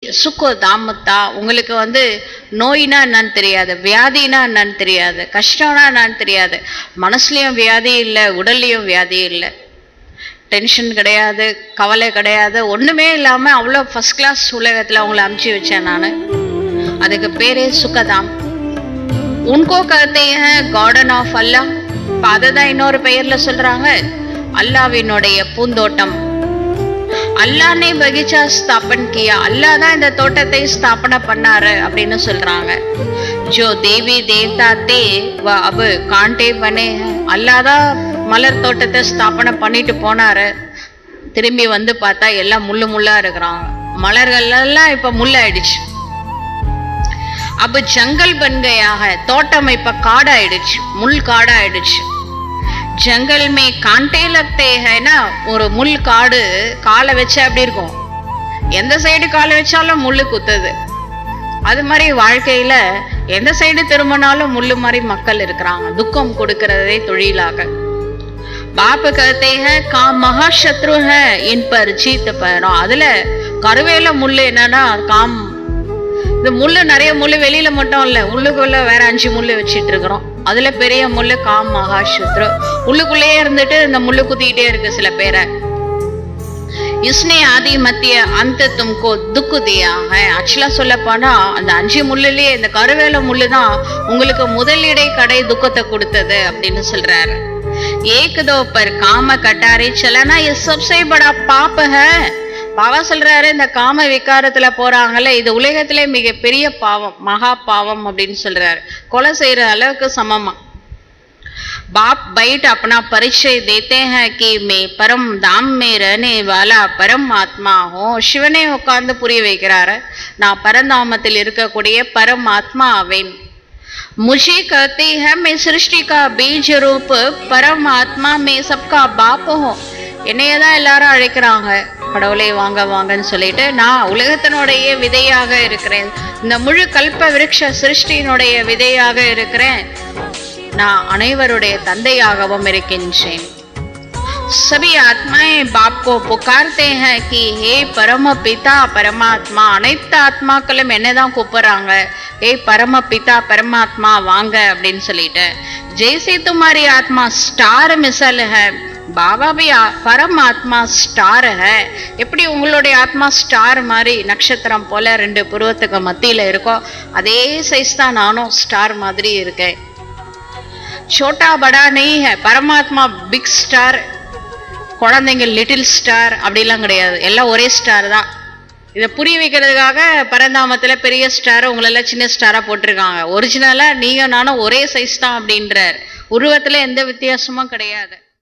சுக்கோ தாமத்தா உங்களுக்கு வந்து நோயினா என்னன்னு தெரியாது வியாதினா என்னன்னு தெரியாது கஷ்டம்னா என்னன்னு தெரியாது மனசுலயும் வியாதி இல்லை உடல்லையும் வியாதி இல்லை டென்ஷன் கிடையாது கவலை கிடையாது ஒண்ணுமே இல்லாம அவ்வளோ ஃபர்ஸ்ட் கிளாஸ் உலகத்துல அவங்கள அமுச்சு வச்சேன் நான் அதுக்கு பேரே சுகதாம் உன்கோ கருத்தை கார்டன் ஆஃப் அல்லாஹ் இப்போ அதை தான் இன்னொரு பெயர்ல சொல்றாங்க அல்லாவினுடைய பூந்தோட்டம் அல்லானே பகிச்சா ஸ்தாபன் கியா அல்லாஹ் தான் இந்த தோட்டத்தை ஸ்தாபனை பண்ணாரு அப்படின்னு சொல்றாங்க ஜோ தேவி தேவதா தே வ அபு காண்டே பனே அல்லாஹ் தான் மலர் தோட்டத்தை ஸ்தாபனை பண்ணிட்டு போனாரு திரும்பி வந்து பார்த்தா எல்லாம் முள்ளு முள்ளா இருக்கிறாங்க மலர்கள் எல்லாம் இப்ப முள்ளாயிடுச்சு அப்ப ஜங்கல் பன்கையாக தோட்டம் இப்ப காடாயிடுச்சு முள் காடாயிடுச்சு ஜங்கல் மே காண்டே லக்தே ஹைனா ஒரு முள் காடு காலை வச்சு அப்படி இருக்கும் எந்த சைடு காலை வச்சாலும் முள்ளு குத்துது அது மாதிரி வாழ்க்கையில எந்த சைடு திரும்பினாலும் முள்ளு மாதிரி மக்கள் இருக்கிறாங்க துக்கம் கொடுக்கறதே தொழிலாக बाप कहते हैं काम महाशत्रु है इन पर जीत பெறோம் அதுல கருவேல முள்ளு என்னன்னா காம் இந்த முள்ளு நிறைய முள்ளு வெளியில மட்டும் இல்ல உள்ளுக்குள்ள வேற அஞ்சு முள்ளு வச்சிட்டு இருக்கிறோம் அதுல பெரிய முள்ளு காம் மகாசத்ரு உள்ளுக்குள்ளேயே இருந்துட்டு இந்த முள்ளு குத்திக்கிட்டே இருக்கு சில பேரை இஸ்னே ஆதி மத்திய அந்த தும்கோ துக்கு தியா ஆக்சுவலா சொல்ல போனா அந்த அஞ்சு முள்ளுலயே இந்த கருவேல முள்ளு தான் உங்களுக்கு முதலிடை கடை துக்கத்தை கொடுத்தது அப்படின்னு சொல்றாரு ஏக் தோ பர் காம கட்டாரி சலனா இது சப்சே படா பாப்ப ஹை பாபா சொல்றாரு இந்த காம விகாரத்துல போறாங்கல்ல இது உலகத்திலே மிகப்பெரிய பாவம் மகா பாவம் அப்படின்னு சொல்றாரு கொலை செய்யற அளவுக்கு சமமா बाप बैठ अपना परिचय देते हैं कि मैं परम धाम में रहने वाला परम आत्मा हूँ சிவனே உட்கார்ந்து புரிய வைக்கிறாரு நான் பரந்தாமத்தில் இருக்கக்கூடிய பரம் ஆத்மா ஆவேன் मुझे कहते हैं मैं सृष्टि का बीज रूप परम आत्मा में सबका बाप हूँ என்னைய தான் எல்லாரும் அழைக்கிறாங்க கடவுளே வாங்க வாங்கன்னு சொல்லிட்டு நான் உலகத்தினுடைய விதையாக இருக்கிறேன் இந்த முழு கல்ப விருட்ச சிருஷ்டியினுடைய விதையாக இருக்கிறேன் நான் அனைவருடைய தந்தையாகவும் இருக்கின்றேன் सभी आत्माएं बाप को पुकारते हैं कि हे परम पिता परमात्मा அனைத்து ஆத்மாக்களும் என்னதான் கூப்பிடுறாங்க ஏ பரம பிதா பரமாத்மா வாங்க அப்படின்னு சொல்லிட்டு ஜெய்சே துமாரி ஆத்மா ஸ்டார் மிசல் है பாபா பி பரமாத்மா ஸ்டார் है எப்படி உங்களுடைய ஆத்மா ஸ்டார் மாதிரி நட்சத்திரம் போல ரெண்டு புருவத்துக்கு மத்தியில இருக்கோ அதே சைஸ் தான் நானும் ஸ்டார் மாதிரி இருக்கேன் छोटा बड़ा नहीं है பரமாத்மா பிக் ஸ்டார் குழந்தைங்க லிட்டில் ஸ்டார் அப்படிலாம் கிடையாது எல்லாம் ஒரே ஸ்டார் தான் இதை புரிய வைக்கிறதுக்காக பரந்தாமத்தில் பெரிய ஸ்டார் உங்களெல்லாம் சின்ன ஸ்டாராக போட்டிருக்காங்க ஒரிஜினலாக நீங்கள் நானும் ஒரே சைஸ் தான் அப்படின்றார் உருவத்தில் எந்த வித்தியாசமும் கிடையாது